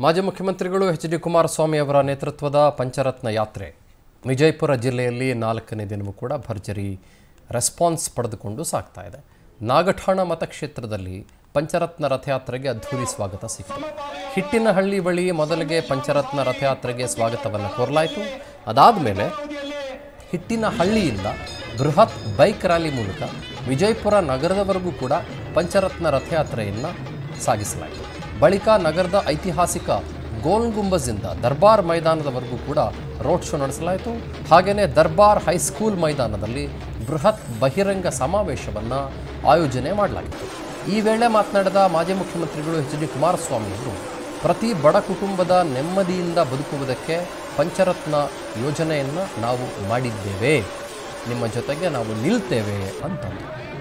ಮಾಜಿ ಮುಖ್ಯಮಂತ್ರಿಗಳು H D Kumaraswamy ಅವರ ನೇತೃತ್ವದ ಪಂಚರತ್ನ ಯಾತ್ರೆ ವಿಜಯಪುರ ಜಿಲ್ಲೆಯಲ್ಲಿ ನಾಲ್ಕನೇ ದಿನವೂ ಕೂಡ ಭರ್ಜರಿ ರೆಸ್ಪಾನ್ಸ್ ಪಡೆದುಕೊಂಡು ಸಾಗ್ತಾ ಇದೆ ನಾಗಠಾಣ ಮತಕ್ಷೇತ್ರದಲ್ಲಿ ಪಂಚರತ್ನ ರಥಯಾತ್ರೆಗೆ ಅದ್ಧೂರಿ ಸ್ವಾಗತ ಸಿಕ್ತು ಹಿಟ್ಟಿನಹಳ್ಳಿ ಬಳಿ ಮೊದಲಿಗೆ ಪಂಚರತ್ನ ರಥಯಾತ್ರೆಗೆ ಸ್ವಾಗತವನ್ನು ಕೋರಲಾಯಿತು ಅದಾದ ಮೇಲೆ ಹಿಟ್ಟಿನ ಹಳ್ಳಿಯಿಂದ ಬೃಹತ್ ಬೈಕ್ ರ್ಯಾಲಿ ಮೂಲಕ ವಿಜಯಪುರ ನಗರದವರೆಗೂ ಕೂಡ ಪಂಚರತ್ನ ರಥಯಾತ್ರೆಯನ್ನು ಸಾಗಿಸಲಾಯಿತು ಬಳಿಕ ನಗರದ ಐತಿಹಾಸಿಕ ಗೋಲ್ ಗುಂಬಜ್ನಿಂದ ದರ್ಬಾರ್ ಮೈದಾನದವರೆಗೂ ಕೂಡ ರೋಡ್ ಶೋ ನಡೆಸಲಾಯಿತು ಹಾಗೆಯೇ ದರ್ಬಾರ್ ಹೈಸ್ಕೂಲ್ ಮೈದಾನದಲ್ಲಿ ಬೃಹತ್ ಬಹಿರಂಗ ಸಮಾವೇಶವನ್ನು ಆಯೋಜನೆ ಮಾಡಲಾಗಿತ್ತು ಈ ವೇಳೆ ಮಾತನಾಡಿದ ಮಾಜಿ ಮುಖ್ಯಮಂತ್ರಿಗಳು ಎಚ್ ಡಿ ಕುಮಾರಸ್ವಾಮಿ ಅವರು ಪ್ರತಿ ಬಡ ಕುಟುಂಬದ ನೆಮ್ಮದಿಯಿಂದ ಬದುಕುವುದಕ್ಕೆ ಪಂಚರತ್ನ ಯೋಜನೆಯನ್ನು ನಾವು ಮಾಡಿದ್ದೇವೆ ನಿಮ್ಮ ಜೊತೆಗೆ ನಾವು ನಿಲ್ತೇವೆ ಅಂತಂದರು